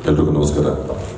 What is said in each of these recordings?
ಎಲ್ರಿಗೂ ನಮಸ್ಕಾರ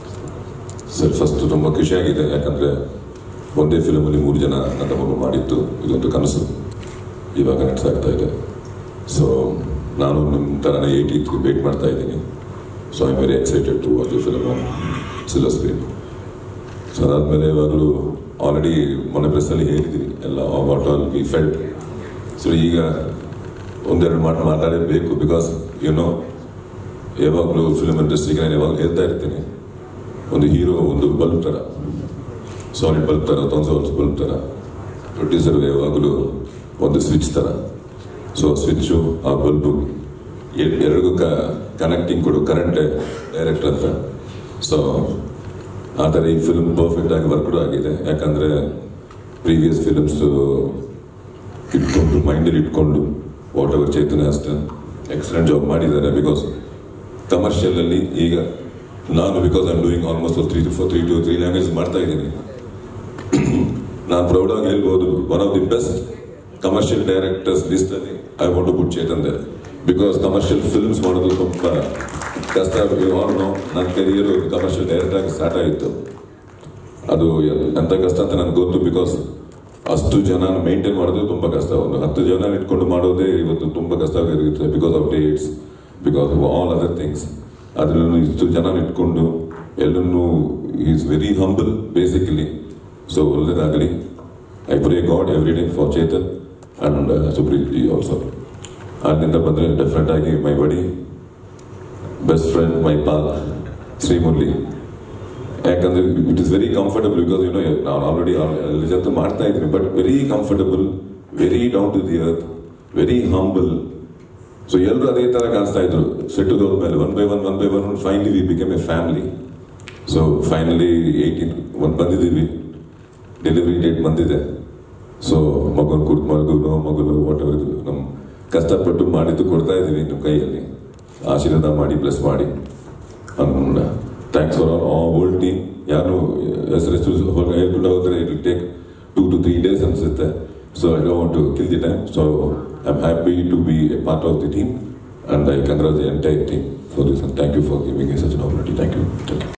sir first ತುಂಬ ಖುಷಿಯಾಗಿದೆ ಯಾಕಂದರೆ ಒಂದೇ ಫಿಲಮಲ್ಲಿ ಮೂರು ಜನ ನಟವನ್ನು ಮಾಡಿತ್ತು ಇದೊಂದು ಕನಸು ಇವಾಗ ನಡೆಸಾಗ್ತಾ ಇದೆ ಸೊ ನಾನು ನಿಮ್ಮ ಥರನೇ ಏಯ್ಟಿ ವೇಟ್ ಮಾಡ್ತಾ ಇದ್ದೀನಿ so I very excited to watch film silver screen so ಅದಾದಮೇಲೆ ಇವಾಗಲೂ ಆಲ್ರೆಡಿ ಮೊನ್ನೆ ಪ್ರೆಸ್ಸಲ್ಲಿ ಹೇಳಿದ್ದೀನಿ ಎಲ್ಲ what all we felt so ಈಗ ಒಂದೆರಡು ಮಾತು ಮಾತಾಡಬೇಕು ಬಿಕಾಸ್ ಏನೋ ಯಾವಾಗಲೂ ಫಿಲ್ಮ್ ಇಂಡಸ್ಟ್ರಿಗೆ ನಾನು ಯಾವಾಗ ಹೇಳ್ತಾ ಇರ್ತೀನಿ ಒಂದು ಹೀರೋ ಒಂದು ಬಲ್ಬ್ ಥರ ಸಾಲಿಡ್ ಬಲ್ಬ್ ಥರ ತೊಂದರೆ ಬಲ್ಬ್ ಥರ ಪ್ರೊಡ್ಯೂಸರ್ ಯಾವಾಗಲೂ ಒಂದು ಸ್ವಿಚ್ ಥರ ಸೊ ಸ್ವಿಚ್ಚು ಆ ಬಲ್ಬು ಎರಡಿಗೂ ಕ ಕನೆಕ್ಟಿಂಗ್ ಕೊಡು ಕರೆಂಟ್ ಡೈರೆಕ್ಟ್ ಅಂತ ಸೊ ಆ ಥರ ಈ ಫಿಲ್ಮ್ ಪರ್ಫೆಕ್ಟ್ ಆಗಿ ವರ್ಕ್ ಆಗಿದೆ ಯಾಕಂದರೆ ಪ್ರೀವಿಯಸ್ ಫಿಲ್ಮ್ಸು ಇಟ್ಕೊಂಡು ಮೈಂಡಲ್ಲಿ ಇಟ್ಕೊಂಡು ವಾಟ್ ಎವರ್ ಚೈತನ್ಯ ಅಷ್ಟೇ ಎಕ್ಸಲೆಂಟ್ ಜಾಬ್ ಮಾಡಿದ್ದಾರೆ ಬಿಕಾಸ್ ಕಮರ್ಷಿಯಲಲ್ಲಿ ಈಗ ನಾನು because I am doing almost three to four three to three language ಮಾಡ್ತಾ ಇದ್ದೀನಿ ನಾನು ಪ್ರೌಡಾಗಿ ಹೇಳ್ಬೋದು one of the best commercial directors ಲಿಸ್ಟಲ್ಲಿ I want to put Chetan there because commercial films ಮಾಡೋದು ತುಂಬ ಕಷ್ಟ ನೋ ನನ್ನ ಕೆರಿಯರು ಕಮರ್ಷಿಯಲ್ ಡೈರೆಕ್ಟರ್ ಆಗಿ ಸ್ಟಾರ್ಟ್ ಆಯಿತು ಅದು ಎಂಥ ಕಷ್ಟ ಅಂತ ನನಗೆ ಗೊತ್ತು ಬಿಕಾಸ್ ಅಷ್ಟು ಜನ ಮೇಂಟೈನ್ ಮಾಡೋದು ತುಂಬ ಕಷ್ಟ ಒಂದು ಹತ್ತು ಜನ ಇಟ್ಕೊಂಡು ಮಾಡೋದೇ ಇವತ್ತು ತುಂಬ ಕಷ್ಟ ಆಗಿರುತ್ತೆ because of dates because of all other things ಅದನ್ನು ಇಷ್ಟು ಜನ ಇಟ್ಕೊಂಡು ಎಲ್ಲನೂ is very humble basically so ಒಳ್ಳೇದಾಗಲಿ I pray God every day for Chetan and Supreet ji also ಅಲ್ಲಿಂದ ಬಂದರೆ ಡೆಫಿನೆಟ್ ಆಗಿ my buddy best friend my pal Srimurali ಯಾಕಂದ್ರೆ it is very comfortable because you know ನಾನು ಆಲ್ರೆಡಿ ಜೊತೆ ಮಾಡ್ತಾ ಇದ್ದೀನಿ but very comfortable very down to the earth very humble so ಎಲ್ಲರೂ ಅದೇ ತರ ಕಾಣಿಸ್ತಾ ಇದ್ರು ಸೆಟ್ಟು ಮೇಲೆ one by one one by one finally we become a family so finally eighteen ಒಂದು ಬಂದಿದ್ದೀವಿ ಡೆಲಿವರಿ ಡೇಟ್ ಬಂದಿದೆ ಸೊ ಮಗನ ಕುರ್ತು ಮಗುನು ಮಗುನು ವಾಟ್ ಎವರ್ ಇದು ನಮ್ಮ ಕಷ್ಟಪಟ್ಟು ಮಾಡಿದ್ದು ಕೊಡ್ತಾ ಇದ್ದೀವಿ ನಿಮ್ಮ ಕೈಯಲ್ಲಿ ಆಶೀರ್ವಾದ ಮಾಡಿ ಪ್ಲಸ್ ಮಾಡಿ and thanks for all old team ಯಾರು ಹೆಸರೆಷ್ಟು ಹೇಳ್ಕೊಂಡು ಹೋದ್ರೆ it take two to three days ಅನಿಸುತ್ತೆ so I don't to kill the time so I am happy to be a part of the team and I congrats the entire team for this and thank you for giving such an opportunity thank you thank you